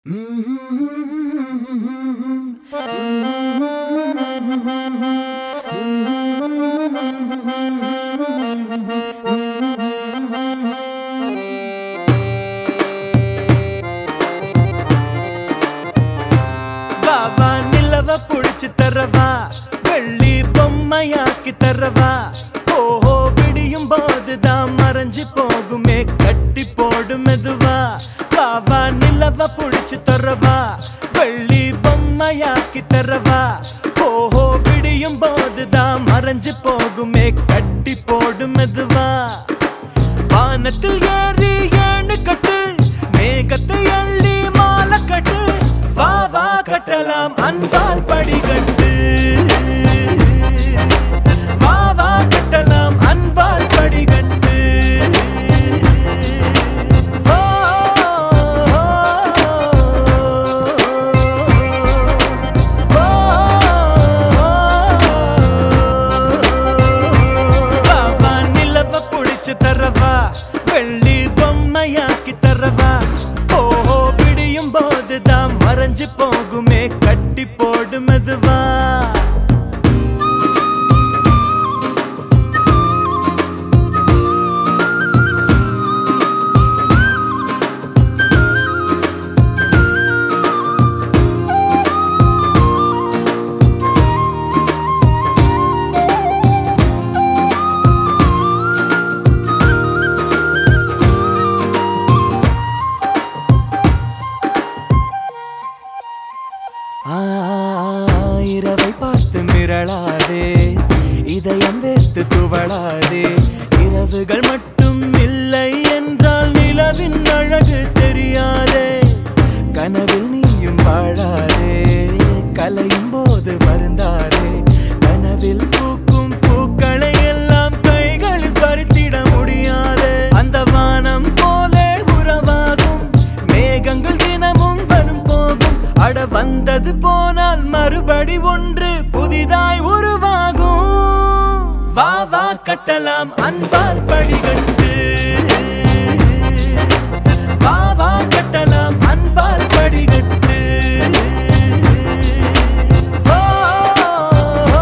வா வா நிலவ புடிச்சு தரவா வெள்ளி பொம்மையாக்கி தரவா ஓஹோ விடியும் போதுதான் மறைஞ்சு போகுமே கட்டி போடு மெதுவா வா வா நிலவ புடிச்சு தரவா வெள்ளி பொம்மையாக்கி தரவா ஓஹோ விடியும் போதுதான் மறைஞ்சு போகுமே கட்டி போடு மெதுவா வானத்தில் ஏறி ஏணு கட்டு மேகத்தை அள்ளி மாலை கட்டு வா வா கட்டலாம் அன்பால் படிகட்டு வா வா கட்டலாம் அன்பால் படிகட்டு ஓ, ஓ, வா வா நிலவ புடிச்சு தரவா வெள்ளி பொம்மையாக்கி தரவா ஓஹோ விடியும் போதுதான் மறைஞ்சு போகுமே கட்டி போடு மெதுவா ஆ, இரவை பார்த்து மிரளாதே இதயம் வேர்த்து துவளாதே இரவுகள் மட்டும் இல்லை என்றால் நிலவின் அழகு தெரியாதே கனவில் நீயும் வாழாதே கலையும் போது வருந்தாதே கனவில் பூக்கும் பூக்களை எல்லாம் கைகளில் பறித்திட முடியாது அந்த வானம் போலே உறவாகும் மேகங்கள் தினமும் வரும் போகும் அட வந்தது போனால் மறுபடி ஒன்று புதிதாய் உருவாகும் வா வா கட்டலாம் அன்பால் படிகட்டு வா வா கட்டலாம் அன்பால் படிகட்டு ஓ, ஓ,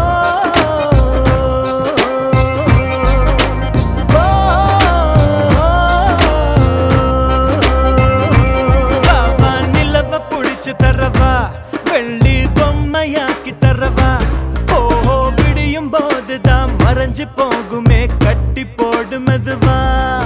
வா, வா, நிலவ புடிச்சு தரவா வெள்ளி பொம்மையாக்கி தரவா ஓஹோ விடியும் போதுதான் மறைஞ்சு போகுமே கட்டி போடு மெதுவா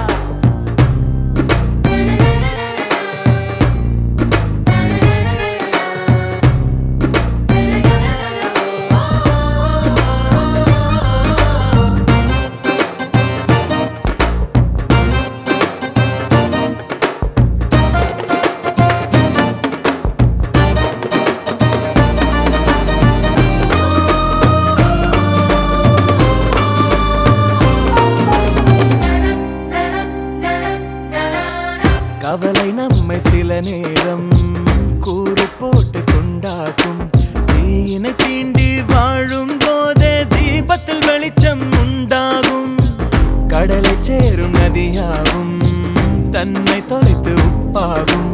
கவலை நம்மை சில நேரம் கூறு போட்டு கொண்டாட்டும் தீயினை தீண்டி வாழும் போதே தீபத்தில் வெளிச்சம் உண்டாகும் கடலை சேரும் நதியாகும் தன்னை தொலைத்து உப்பாகும்